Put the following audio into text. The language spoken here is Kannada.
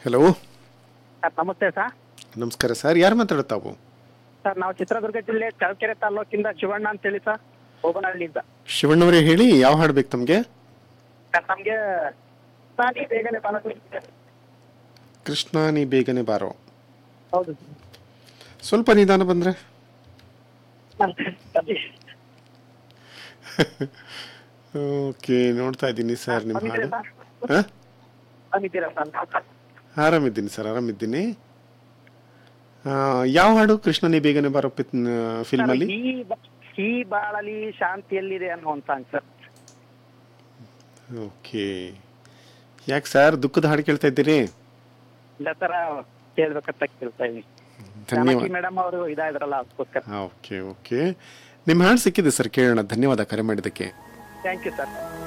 ಹಲೋ ಸರ್ ನಮಸ್ತೆ ಸರ್ ನಮಸ್ಕಾರ ಸರ್ ಯಾರು ಮಾತಾಡುತ್ತಾವು ಸರ್ ನಾವು ಚಿತ್ರದುರ್ಗ ಜಿಲ್ಲೆ ಚಳ್ಳಕೆರೆ ತಾಲೂಕಿಂದ ಶಿವಣ್ಣ ಅಂತೇಳಿ ಸರ್ ಹೋಬನಹಳ್ಳಿಯಿಂದ ಶಿವಣ್ಣವರೇ ಹೇಳಿ ಯಾವ ಹಾಡು ಬೇಕು ತಮಗೆ ಸರ್ ನಮಗೆ ಸಾನಿ ಬೇಗನೆ ಬಾಲಕ ಕೃಷ್ಣ ನೀ ಬೇಗನೆ ಬಾರೋ ಹೌದು ಸ್ವಲ್ಪ ನಿಧಾನ ಬಂದರೆ ಓಕೆ ನೋಡ್ತಾ ಇದ್ದೀನಿ ಸರ್ ನಿಮ್ಮ ಹಾಡು ಹಾಂ ಬಂದಿದ್ದೀರಾ ಸರ್ ಆರಾಮಿದ್ದೀನಿ ಸರ್ ಆರಾಮಿದ್ದೀನಿ ಆ, ಯಾವ ಹಾಡು ಕೃಷ್ಣ ನೀ ಬೇಗನೆ ಬಾರೋ ಫಿಲ್ಮಲ್ಲಿ ಈ ಬ- ಈ ಬಾಳಲಿ ಶಾಂತಿಯಲ್ಲಿದೆ ಅನ್ನೋ ಒಂದು ಸಾಂಗ್ ಸರ್ ಓಕೆ ಯಾಕೆ ಸರ್ ದುಃಖದ ಹಾಡು ಕೇಳ್ತಾ ಇದ್ದೀರಿ ಇಲ್ಲ ಸರ ಕೇಳ್ಬೇಕಂತ ಕೇಳ್ತಾ ಇದೀನಿ ಧನ್ಯವಾದ ಮೇಡಮ್ ಅವರು ಇದಾದ್ರಲ್ಲ ಅದಕ್ಕೋಸ್ಕರ ಓಕೆ ಓಕೆ ನಿಮ್ಮ ಹಾಡು ಸಿಕ್ಕಿದೆ ಸರ್ ಕೇಳೋಣ ಧನ್ಯವಾದ ಕರೆ ಮಾಡಿದ್ದಕ್ಕೆ ಥ್ಯಾಂಕ್ ಯು ಸರ್